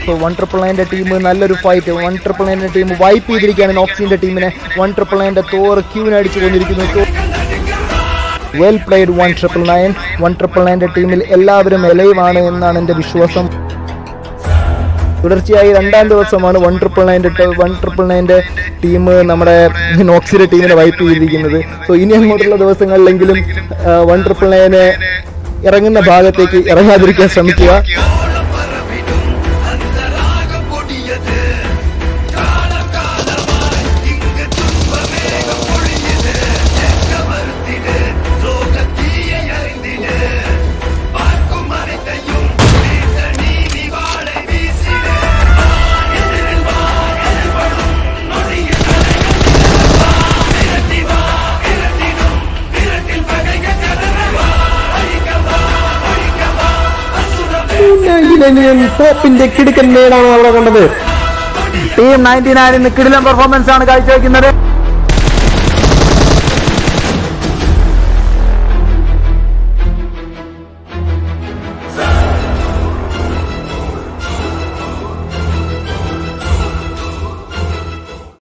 so one triple നയൻ്റെ team നല്ലൊരു fight one triple നയൻ്റെ ടീം വൈപ്പ് ചെയ്തിരിക്കുകയാണ് നോക്സിന്റെ ടീമിനെ വൺ ട്രിപ്പിൾ നയൻ്റെ തോർ ക്യൂവിനെ അടിച്ചു കൊണ്ടിരിക്കുന്നു well played one triple nine one triple നയൻ്റെ ടീമിൽ എല്ലാവരും എലൈവാണ് എന്നാണ് എൻ്റെ വിശ്വാസം തുടർച്ചയായി രണ്ടാം ദിവസമാണ് വൺ ട്രിപ്പിൾ നയൻ്റെ വൺ ട്രിപ്പിൾ നയൻ്റെ ടീം നമ്മുടെ നോക്സിന്റെ ടീമിനെ വൈപ്പ് ചെയ്തിരിക്കുന്നത് സോ ഇനി അങ്ങോട്ടുള്ള ദിവസങ്ങളിലെങ്കിലും വൺ ട്രിപ്പിൾ നയന് ഇറങ്ങുന്ന ഭാഗത്തേക്ക് ഇറങ്ങാതിരിക്കാൻ ശ്രമിക്കുക ടോപ്പിന്റെ കിടുക്കൻ നേടാണ് അവിടെ കണ്ടത് ടീം നയൻറ്റി നയൻ കിടിലം പെർഫോമൻസ് ആണ് കാഴ്ചവെക്കുന്നത്